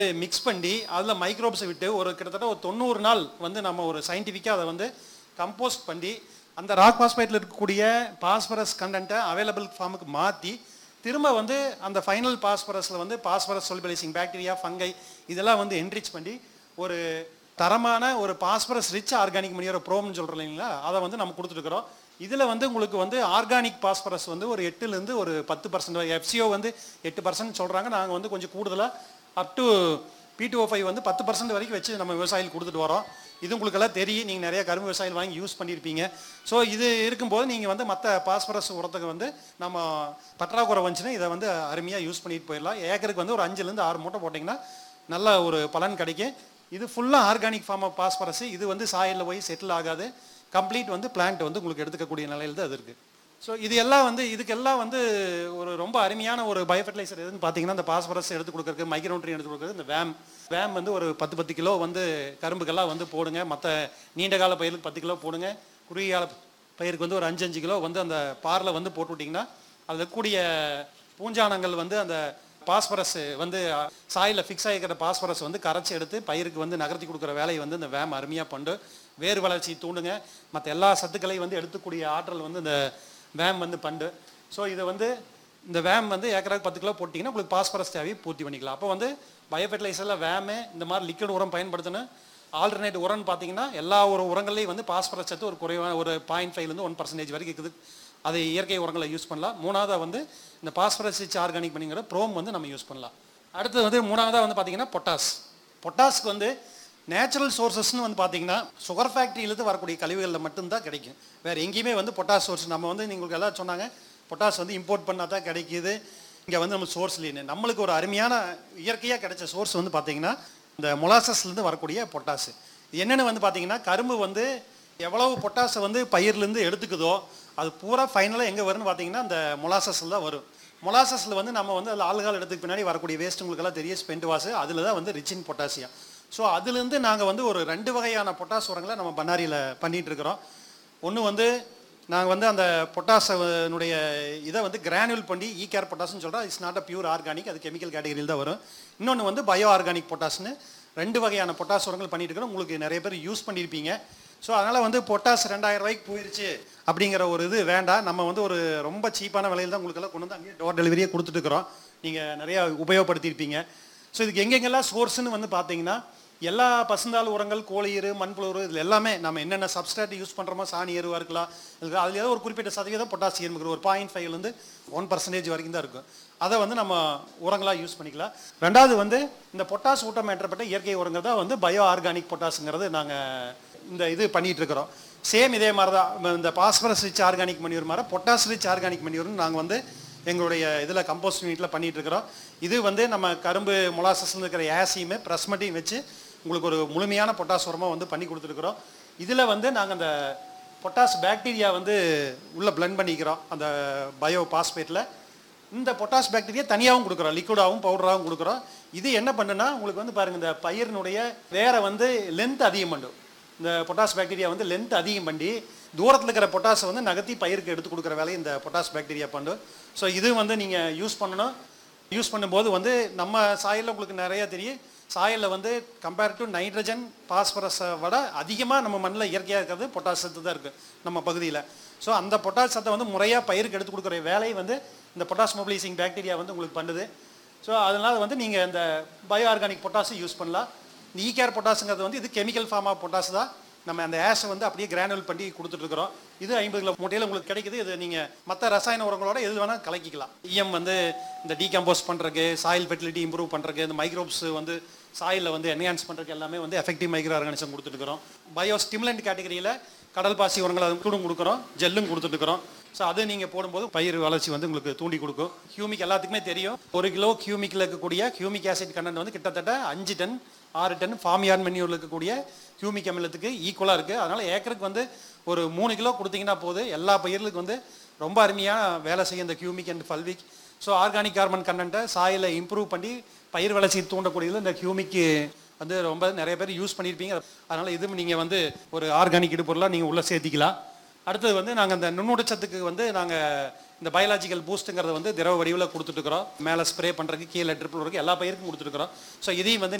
mix பண்ணி அதில் மைக்ரோப்ஸை விட்டு ஒரு கிட்டத்தட்ட ஒரு தொண்ணூறு நாள் வந்து நம்ம ஒரு சயின்டிஃபிக்காக அதை வந்து கம்போஸ்ட் பண்ணி அந்த ராக் பாஸ்பேட்டில் இருக்கக்கூடிய பாஸ்பரஸ் கண்டென்ட்டை அவைலபிள் ஃபார்முக்கு மாற்றி திரும்ப வந்து அந்த ஃபைனல் பாஸ்பரஸில் வந்து பாஸ்பரஸ் சொல்பிளைசிங் பாக்டீரியா ஃபங்கை இதெல்லாம் வந்து என்ரிச் பண்ணி ஒரு தரமான ஒரு பாஸ்பரஸ் ரிச் ஆர்கானிக் மணியோட ப்ரோம்னு சொல்கிறோம் இல்லைங்களா அதை வந்து நம்ம கொடுத்துருக்குறோம் இதில் வந்து உங்களுக்கு வந்து ஆர்கானிக் பாஸ்பரஸ் வந்து ஒரு எட்டுலேருந்து ஒரு பத்து பர்சன்ட் எஃப்சிஓ வந்து எட்டு பர்சன்ட் சொல்கிறாங்க நாங்கள் வந்து கொஞ்சம் கூடுதலாக அப் டு பி டூ ஃபைவ் வந்து பத்து பர்சன்ட் வரைக்கும் வச்சு நம்ம விவசாயிகள் கொடுத்துட்டு வரோம் இது உங்களுக்கெல்லாம் தெரியும் நீங்கள் நிறைய கரும்பு விவசாயிகள் வாங்கி யூஸ் பண்ணியிருப்பீங்க ஸோ இது இருக்கும்போது நீங்கள் வந்து மற்ற பாஸ்பரஸ் உரத்துக்கு வந்து நம்ம பற்றாக்குறை வந்துச்சுன்னா இதை வந்து அருமையாக யூஸ் பண்ணிட்டு போயிடலாம் ஏக்கருக்கு வந்து ஒரு அஞ்சுலேருந்து ஆறு மூட்டை போட்டிங்கன்னா நல்ல ஒரு பலன் கிடைக்கும் இது ஃபுல்லாக ஆர்கானிக் ஃபார்ம் ஆஃப் பாஸ்பரஸ் இது வந்து சாயலில் போய் செட்டில் ஆகாது கம்ப்ளீட் வந்து பிளான்ட் வந்து உங்களுக்கு எடுத்துக்கக்கூடிய நிலையில் தான் அது இருக்குது ஸோ இது எல்லாம் வந்து இதுக்கெல்லாம் வந்து ஒரு ரொம்ப அருமையான ஒரு பயோஃபர்டிலைசர் எதுன்னு பார்த்தீங்கன்னா இந்த பாஸ்பரஸ் எடுத்து கொடுக்கறதுக்கு மைக்ரோன்ட்ரி எடுத்து கொடுக்கறது இந்த வேம் வேம் வந்து ஒரு பத்து பத்து கிலோ வந்து கரும்புக்கெல்லாம் வந்து போடுங்க மற்ற நீண்ட கால பயிருக்கு பத்து கிலோ போடுங்க குறுகிய கால பயிருக்கு வந்து ஒரு அஞ்சு அஞ்சு கிலோ வந்து அந்த பாரில் வந்து போட்டு விட்டிங்கன்னா அதில் இருக்கக்கூடிய பூஞ்சானங்கள் வந்து அந்த பாஸ்பரஸ் வந்து சாயில் ஃபிக்ஸ் ஆகிக்கிற பாஸ்பரஸ் வந்து கரைச்சி எடுத்து பயிருக்கு வந்து நகர்த்தி கொடுக்குற வேலையை வந்து இந்த வேம் அருமையாக பண்ணு வேர் வளர்ச்சி தூண்டுங்க மற்ற எல்லா சத்துக்களையும் வந்து எடுத்துக்கூடிய ஆற்றல் வந்து இந்த வேம் வந்து பண்டு ஸோ இதை வந்து இந்த வேம் வந்து ஏக்கராக்கு பத்து கிலோ போட்டிங்கன்னா உங்களுக்கு பாஸ்பரஸ் தேவையை பூர்த்தி பண்ணிக்கலாம் அப்போ வந்து பயோஃபெர்டிலைசரில் வேமு இந்த மாதிரி லிக்விட் உரம் பயன்படுத்தணும் ஆல்டர்னேட் உரம்னு பார்த்தீங்கன்னா எல்லா ஒரு உரங்கள்லையும் வந்து பாஸ்பரஸ் சத்து ஒரு குறைவான ஒரு பாயிண்ட் ஃபைவ்லேருந்து ஒன் பர்சன்டேஜ் வரைக்கும் இருக்குது அதை இயற்கை உரங்களை யூஸ் பண்ணலாம் மூணாவதாக வந்து இந்த பாஸ்பரஸ் ரிச் ஆர்கானிக் பண்ணிங்கிற ப்ரோம் வந்து நம்ம யூஸ் பண்ணலாம் அடுத்தது வந்து மூணாவதாக வந்து பார்த்தீங்கன்னா பொட்டாஸ் பொட்டாஸ்க்கு வந்து நேச்சுரல் சோர்சஸ்னு வந்து பார்த்தீங்கன்னா சுகர் ஃபேக்ட்ரியிலேருந்து வரக்கூடிய கழிவுகளில் மட்டும்தான் கிடைக்கும் வேறு எங்கேயுமே வந்து பொட்டாஸ் சோர்ஸ் நம்ம வந்து உங்களுக்கு எல்லாம் சொன்னாங்க பொட்டாஸ் வந்து இம்போர்ட் பண்ணால் தான் கிடைக்கிது இங்கே வந்து நம்ம சோர்ஸ் இல்லைன்னு நம்மளுக்கு ஒரு அருமையான இயற்கையாக கிடைச்ச சோர்ஸ் வந்து பார்த்தீங்கன்னா இந்த மொலாசஸ்லேருந்து வரக்கூடிய பொட்டாஸ் இது என்னென்னு வந்து பார்த்தீங்கன்னா கரும்பு வந்து எவ்வளவு பொட்டாஸை வந்து பயிர்லேருந்து எடுத்துக்குதோ அது பூரா ஃபைனலாக எங்கே வரும்னு பார்த்தீங்கன்னா அந்த மொலாசஸில் தான் வரும் மொலாசஸில் வந்து நம்ம வந்து அதில் ஆளுகால் எடுத்துக்கு பின்னாடி வரக்கூடிய வேஸ்ட் உங்களுக்கெல்லாம் தெரியும் ஸ்பெண்ட் வாஷு அதில் தான் வந்து ரிச் இன் பொட்டாசியம் ஸோ அதுலேருந்து நாங்கள் வந்து ஒரு ரெண்டு வகையான பொட்டாஸ் உரங்களை நம்ம பண்ணாரியில் பண்ணிகிட்டு இருக்கிறோம் ஒன்று வந்து நாங்கள் வந்து அந்த பொட்டாசனுடைய இதை வந்து கிரானுவல் பண்ணி ஈ கேர் பொட்டாஸ்னு சொல்கிறோம் it's not a pure organic அது கெமிக்கல் கேட்டகரியில் தான் வரும் இன்னொன்று வந்து பயோ ஆர்கானிக் பொட்டாஸ்னு ரெண்டு வகையான பொட்டாஸ் உரங்கள் பண்ணிட்டு இருக்கிறோம் உங்களுக்கு நிறைய பேர் யூஸ் பண்ணியிருப்பீங்க ஸோ அதனால் வந்து பொட்டாஸ் ரெண்டாயிரம் ரூபாய்க்கு போயிருச்சு அப்படிங்கிற ஒரு இது வேண்டாம் நம்ம வந்து ஒரு ரொம்ப சீப்பான விலையில் தான் உங்களுக்கெல்லாம் கொண்டு வந்து அங்கேயே டோர் டெலிவரியே கொடுத்துட்டுருக்குறோம் நீங்கள் நிறையா உபயோகப்படுத்தியிருப்பீங்க ஸோ இதுக்கு எங்கெங்கெல்லாம் சோர்ஸ்னு வந்து பார்த்தீங்கன்னா எல்லா பசுந்தாள் உரங்கள் கோழியர் மண்புழு இதில் எல்லாமே நம்ம என்னென்ன சப்ஸ்டாட் யூஸ் பண்ணுறோமோ சாணி எருவாக இருக்கலாம் இதுக்கு அதில் ஏதோ ஒரு குறிப்பிட்ட சதவீதம் பொட்டாசியம் இருக்கிற ஒரு பாயிண்ட் ஃபைவ்லேருந்து ஒன் பர்சன்டேஜ் வரைக்கும் தான் இருக்கும் அதை வந்து நம்ம உரங்களாக யூஸ் பண்ணிக்கலாம் ரெண்டாவது வந்து இந்த பொட்டாஸ் ஊட்டம் ஏற்றப்பட்ட இயற்கை உரங்கள் தான் வந்து பயோ ஆர்கானிக் பொட்டாஸுங்கிறது நாங்கள் இந்த இது பண்ணிகிட்டு இருக்கிறோம் சேம் இதே மாதிரி தான் இந்த பாஸ்பரஸ் ரிச் ஆர்கானிக் மணியூர் மாதிரி பொட்டாஸ் ரிச் ஆர்கானிக் மணியூர்னு நாங்கள் வந்து எங்களுடைய இதில் கம்போஸ்ட் யூனிட்டில் பண்ணிகிட்டு இருக்கிறோம் இது வந்து நம்ம கரும்பு மொலாசஸ்ல இருக்கிற ஏசியுமே ப்ரெஸ்மட்டையும் வச்சு உங்களுக்கு ஒரு முழுமையான பொட்டாஸ் உரமாக வந்து பண்ணி கொடுத்துருக்குறோம் இதில் வந்து நாங்கள் அந்த பொட்டாஸ் பாக்டீரியா வந்து உள்ளே blend பண்ணிக்கிறோம் அந்த பயோ பாஸ்பேட்டில் இந்த பொட்டாஸ் பாக்டீரியா தனியாகவும் கொடுக்குறோம் லிக்விடாகவும் பவுடராகவும் கொடுக்குறோம் இது என்ன பண்ணுன்னா உங்களுக்கு வந்து பாருங்கள் இந்த பயிரினுடைய வேற வந்து லென்த் அதிகம் பண்ணும் இந்த பொட்டாஸ் பாக்டீரியா வந்து லென்த் அதிகம் பண்ணி தூரத்தில் இருக்கிற பொட்டாஸை வந்து நகர்த்தி பயிருக்கு எடுத்து கொடுக்குற வேலையை இந்த பொட்டாஸ் பாக்டீரியா பண்ணும் ஸோ இது வந்து நீங்கள் யூஸ் பண்ணணும் யூஸ் பண்ணும்போது வந்து நம்ம சாயலில் உங்களுக்கு நிறையா தெரியும் சாயலில் வந்து கம்பேர் டு நைட்ரஜன் பாஸ்பரஸை விட அதிகமாக நம்ம மண்ணில் இயற்கையாக இருக்கிறது பொட்டாஸ் சத்து தான் இருக்குது நம்ம பகுதியில் ஸோ அந்த பொட்டாஸ் சத்தை வந்து முறையாக பயிருக்கு எடுத்து கொடுக்குற வேலையை வந்து இந்த பொட்டாஸ் மொபிலைசிங் பாக்டீரியா வந்து உங்களுக்கு பண்ணுது ஸோ அதனால் வந்து நீங்கள் இந்த பயோ ஆர்கானிக் பொட்டாஸை யூஸ் பண்ணலாம் இந்த ஈகேர் பொட்டாஸுங்கிறது வந்து இது கெமிக்கல் ஃபார்ம் ஆஃப் பொட்டாஸ் தான் நம்ம அந்த ஆஷை வந்து அப்படியே கிரானுவல் பண்ணி கொடுத்துட்ருக்குறோம் இது ஐம்பது கிலோ மூட்டையில் உங்களுக்கு கிடைக்குது இது நீங்கள் மற்ற ரசாயன உரங்களோட எது வேணால் கலக்கிக்கலாம் இஎம் வந்து இந்த டீகம்போஸ் பண்ணுறதுக்கு சாயில் ஃபெர்டிலிட்டி இம்ப்ரூவ் பண்ணுறதுக்கு இந்த மைக்ரோப்ஸ் வந்து சாயிலில் வந்து என்ஹான்ஸ் பண்ணுறதுக்கு எல்லாமே வந்து எஃபெக்டிவ் மைக்ரோ ஆர்கானிசம் கொடுத்துட்டுருக்குறோம் பயோ ஸ்டிமுலண்ட் கேட்டகரியில் கடல் பாசி உரங்கள் அது கூட கொடுக்குறோம் ஜெல்லும் கொடுத்துட்டுருக்குறோம் ஸோ அது நீங்கள் போடும்போது பயிர் வளர்ச்சி வந்து உங்களுக்கு தூண்டி கொடுக்கும் ஹியூமிக் எல்லாத்துக்குமே தெரியும் ஒரு கிலோ ஹியூமிக்கில் இருக்கக்கூடிய ஹியூமிக் ஆசிட் கண்டென்ட் வந்து கிட்டத்தட்ட அஞ்சு டன் ஆறு டன் ஃபார்மியான் மென்யூரில் இருக்கக்கூடிய ஹியூமிக் அமிலத்துக்கு ஈக்குவலாக இருக்குது அதனால் ஏக்கருக்கு வந்து ஒரு மூணு கிலோ கொடுத்தீங்கன்னா போது எல்லா பயிர்களுக்கு வந்து ரொம்ப அருமையாக வேலை செய்யும் இந்த humic and fulvic so organic carbon கண்டென்ட்டை சாயிலை இம்ப்ரூவ் பண்ணி பயிர் வளர்ச்சி தூண்டக்கூடியது இந்த ஹியூமிக்கு வந்து ரொம்ப நிறைய பேர் யூஸ் பண்ணியிருப்பீங்க அதனால் இதுவும் நீங்கள் வந்து ஒரு ஆர்கானிக் இடுபொருளாக நீங்கள் உள்ளே சேர்த்திக்கலாம் அடுத்தது வந்து நாங்கள் அந்த நுண்ணூட்டச்சத்துக்கு வந்து நாங்கள் இந்த பயாலஜிக்கல் பூஸ்ட்டுங்கிறத வந்து திரவ வடிவில் கொடுத்துட்ருக்குறோம் மேலே ஸ்ப்ரே பண்ணுறதுக்கு கீழே ட்ரிப்பிள் வரைக்கும் எல்லா பயிருக்கும் கொடுத்துருக்குறோம் ஸோ இதையும் வந்து